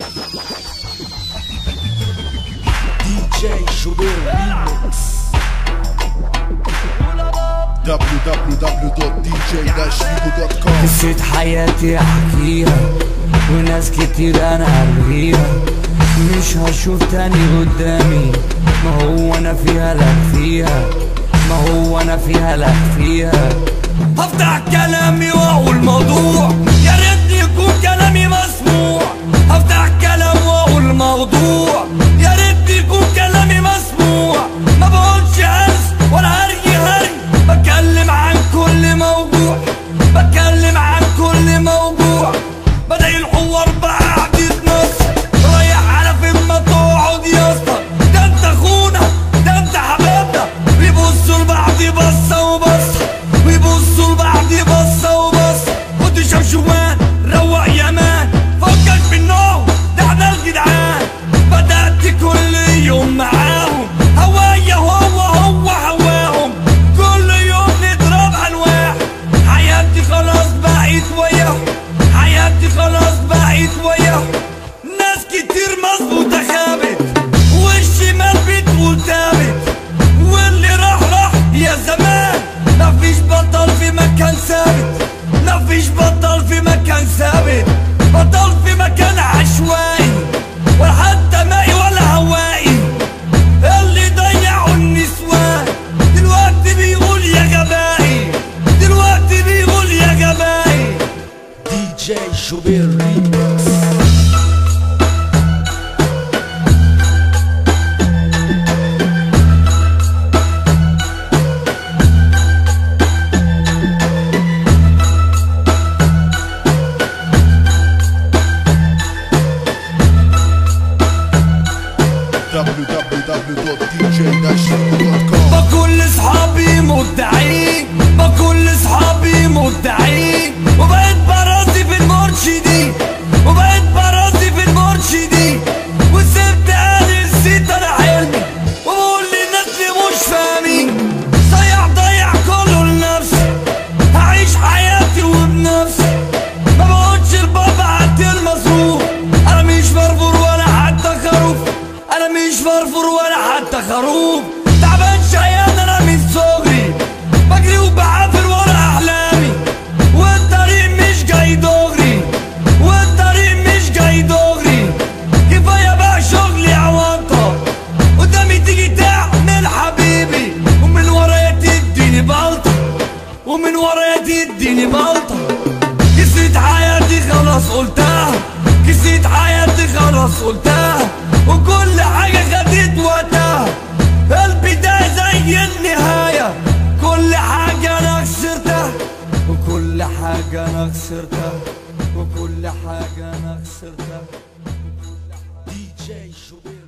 DJ شوبير ريميكس www.dj-vivo.com قصة حياتي احكيها وناس كتير انا الغيها مش هشوف تاني قدامي ما هو انا فيها لك فيها ما هو انا فيها لك فيها هفتح كلامي واقول موضوع يا ريتني يكون كلامي مسموع هفتح كلام واقول موضوع يا ريتني يكون كلامي مسموع ما بقولش هرس ولا هري هري بتكلم عن كل موضوع بتكلم عن كل موضوع بدأ الحوار بعد نص رايح على فين ما تقعد يا اسطى ده انت اخونا ده انت حبيبنا بيبصوا لبعض بصه وبصه ويبصوا لبعض بصه وبصه خد شمشومان روق يا مان فكك بالنوم ده احنا الجدعان بدأت كل يوم معاهم هوايا هو هو هواهم كل يوم نضرب انواع حياتي خلاص بقيت وياهم حياتي خلاص بقيت وياهم ناس كتير مظبوطة خابت والشمال بتقول تابت واللي راح راح يا زمان مفيش بطل في مكان ثابت مفيش بطل في مكان ثابت بطل في مكان عشوائي ولا حتى مائي ولا هوائي اللي ضيعوا النسوان دلوقتي بيقول يا جبائي دلوقتي بيقول يا جبائي DJ شوبير ريميكس www.dj-vivo.com بكل اصحابي مدعين بكل اصحابي مدعين وبقيت براسي في المرشدين وبقيت براسي في المرشدين وسبت اهلي نسيت انا حلمي وبقول للناس اللي مش فاهمين ضيع ضيع كله لنفسي هعيش حياتي وبنفسي ما بقولش لبابا هات المصروف انا مش فرفور ولا حتى خروف انا مش فرفور ولا حتى خروف تعبان شقيان انا من صغري بجري وبعافر ورا احلامي والطريق مش جاي دغري والطريق مش جاي دغري كفايه بقى شغلي عوانطه قدامي تيجي تعمل حبيبي ومن ورايا تديني بلطه ومن ورايا تديني بلطة قصة حياتي خلاص قلتها قصة حياتي خلاص قلتها وكل حاجة خدت وقتها البداية زي النهاية كل حاجة أنا خسرتها وكل حاجة أنا خسرتها وكل حاجة أنا خسرتها DJ شوبير